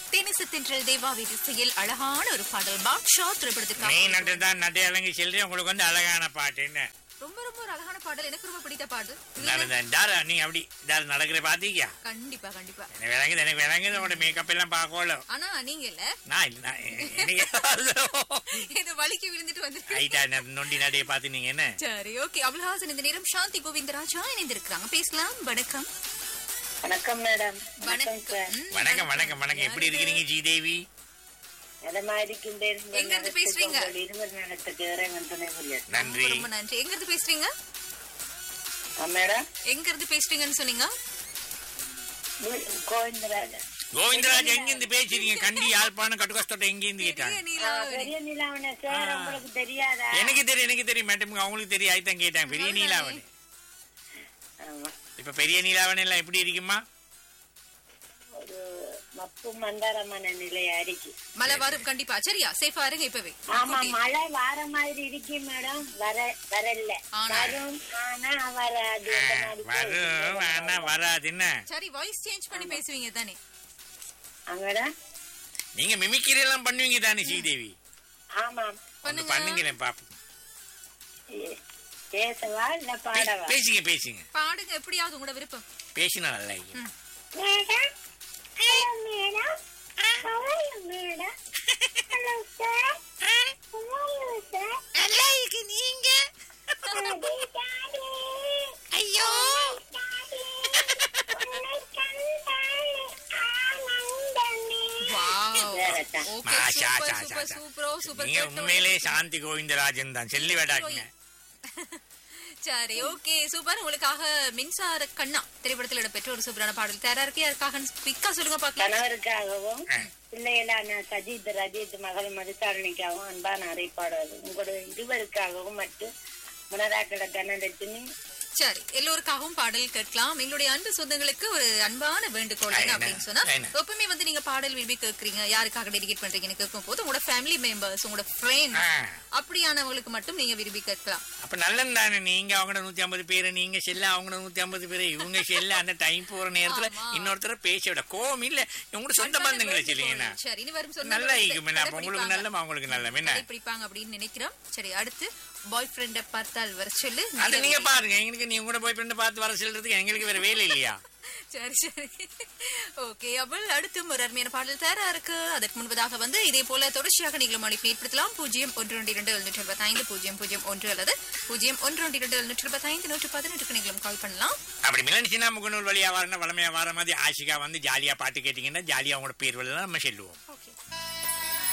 தேனிசு தென்றல் தேவாவி திசையில் அழகான ஒரு பாடல் பாட்ஷா நீ திரைப்படத்துக்காக நட்டு தான் நட்டு இறங்கி செல்றி உங்களுக்கு வந்து அழகான பாட்டு என்ன ரொம்ப ரொம்ப ஒரு அழகான பாடல் எனக்கு ரொம்ப பிடித்த பாடல் இதுல நடந்த- தாரா நீங்க அப்படி தாரா நடக்கிற பாத்தீங்க கண்டிப்பா கண்டிப்பா எனக்கு விளங்குது எனக்கு விளங்குது உங்களோட மேக்கப் எல்லாம் பார்க்கல ஆனா நீங்க இல்ல நான் இல்ல நான் எ- எனக்கு இது வலிக்கு விழுந்துட்டு வந்து ஐட்டா நொண்டி நடைய பார்த்து நீங்க என்ன சரி ஓகே அபுல்ஹாசன் இந்த நேரம் சாந்தி கோவிந்தராஜா இணைந்திருக்கிறாங்க பேசலாம் வணக்கம் வணக்கம் மேடம் வணக்கம் சார் ம், வணக்கம் வணக்கம் வணக்கம் எப்படி இருக்கிறீங்க ஜீதேவி நலமா இருக்கின்றேன் எங்க இருந்து பேசுறீங்க? இருவர் நலத்துக்கு இறைவன் துணை புரியாது நன்றி ரொம்ப ரொம்ப நன்றி எங்க இருந்து பேசுறீங்க ஆ, மேடம் எங்க இருந்து பேசுறீங்கன்னு சொன்னீங்க வி- கோவிந்தராஜன் கோவிந்தராஜ் எங்கிருந்து பேசுறீங்க கண்டி யாழ்ப்பாணம் கட்டுக்கஸ்தோட்ட எங்கிருந்து பெரிய கேட்டாங்க ஆ, நீலாவரி. பெரிய நிலாவன சார் உங்களுக்கு தெரியாதா எனக்கு தெரியும் எனக்கு தெரியும் மேடம் அவங்களுக்கு தெரியும் ஆயித்தான் கேட்டாங்க பெரிய நீலாவணி ஆமா. இப்ப பெரிய நீலாவணி எல்லாம் எப்படி இருக்குமா ஒரு மப்பு மந்தாரமான நிலை அடிக்கு மழை வரும் கண்டிப்பா சரியா சேஃபா இருங்க இப்பவே ஆமா மழை வார மாதிரி இருக்கு மேடம் வர வரல ஆனா. வரும் ஆனா வராது ஆ, அந்த மாதிரி வரும் ஆனா வராது என்ன சரி வாய்ஸ் சேஞ்ச் பண்ணி பேசுவீங்க தானே ஆ, மேடம் நீங்க மிமிக்கிரி எல்லாம் பண்ணுவீங்க தானே ஸ்ரீதேவி ஆமா பண்ணுங்க. பண்ணுங்களேன் பாப்போம் ஏ- பேசவா இல்ல பே- பாடவா பேசுங்க பேசுங்க பாடுங்க எப்படியாவது உங்களோட விருப்பம் பேசினா நல்லா இருக்கும். Madam hello madam hello madam hello sir hello sir நல்லா இருக்கு நீங்க ஐயோ வாவ் வேறதான். ஓகே மாஷா, சூப்பர் சா, சா, சூப்பர் சா. சூப்பரோ சூப்பர் நீங்க உண்மையிலே சாந்தி கோவிந்தராஜன் தான் செல்லி வேடாக்குங்க சரி ஓகே சூப்பர் உங்களுக்காக மின்சார கண்ணா திரைப்படத்தில் இடம்பெற்ற ஒரு சூப்பரான பாடல் தயாரா இருக்கு யாருக்காக பிக்கா சொல்லுங்க பாக்கலாம் கணவருக்காகவும் பிள்ளைகளான சஜித் ரஜித் மகள் மதுசாரணிக்காகவும் அன்பான அறைப்பாடுவது உங்களோட இருவருக்காகவும் மற்றும் முனராக்கட தனலட்சுமி சரி எல்லோருக்காகவும் பாடல் கேட்கலாம் எங்களுடைய அன்பு சொந்தங்களுக்கு ஒரு அன்பான வேண்டுகோள் என்ன என்ன? அப்படின்னு சொன்னா என்ன? எப்பவுமே வந்து நீங்க பாடல் விரும்பி கேட்கறீங்க யாருக்காக டெடிகேட் பண்றீங்கன்னு கேட்கும் போது உங்களோட ஃபேமிலி மெம்பர்ஸ் உங்களோட ஃப்ரெண்ட் ஆ. அப்படியானவங்களுக்கு மட்டும் நீங்க விரும்பி கேட்கலாம் அப்ப நல்லது தானே நீங்க அவங்களோட நூத்தி ஐம்பது பேரு நீங்க செல்ல அவங்களோட நூத்தி ஐம்பது பேரு இவங்க செல்ல அந்த டைம் போற நேரத்துல ஆமா. இன்னொருத்தர பேச விட கோவம் இல்ல உங்களோட சொந்த அன்பான பந்தங்களை சொல்லுங்கண்ணா வேண்டுகோள். சரி இனி வரும் நல்லா சொந்தங்களுக்கு இருக்கும் என்ன அப்ப உங்களுக்கு கடைப்பிடிப்பாங்க. நல்ல அவங்களுக்கு நல்ல என்ன கடைப்பிடிப்பாங்க அப்படின்னு நினைக்கிறோம் சரி அடுத்து பாய் ஃப்ரெண்ட பார்த்தால் வர சொல்லு அது நீங்க பாருங்க எங்களுக்கு நீங்க கூட போய் ஃப்ரெண்ட் பார்த்து வர சொல்றதுக்கு எங்களுக்கு வேற வேலை இல்லையா சரி சரி ஓகே அப்பள் அடுத்து ஒரு அருமையான பாடல் தயாரா இருக்கு அதற்கு முன்பதாக வந்து இதே போல தொடர்ச்சியாக நீங்களும் அழைப்பு ஏற்படுத்தலாம் பூஜ்ஜியம் ஒன்று ரெண்டு இரண்டு எழுநூற்றி எழுபத்தி ஐந்து பூஜ்ஜியம் பூஜ்ஜியம் ஒன்று அல்லது பூஜ்ஜியம் ஒன்று ரெண்டு இரண்டு எழுநூற்றி எழுபத்தி ஐந்து நூற்றி பதினெட்டுக்கு நீங்களும் கால் பண்ணலாம் அப்படி மிலனிச்சுனா முகநூல் வழியா வரணும் வளமையா வர மாதிரி ஆஷிகா வந்து ஜாலியா பாட்டு கேட்டீங்கன்னா ஜாலியா அவங்களோட பேர் வழியெல்லாம் நம்ம சொல்லுவோம் ஓகே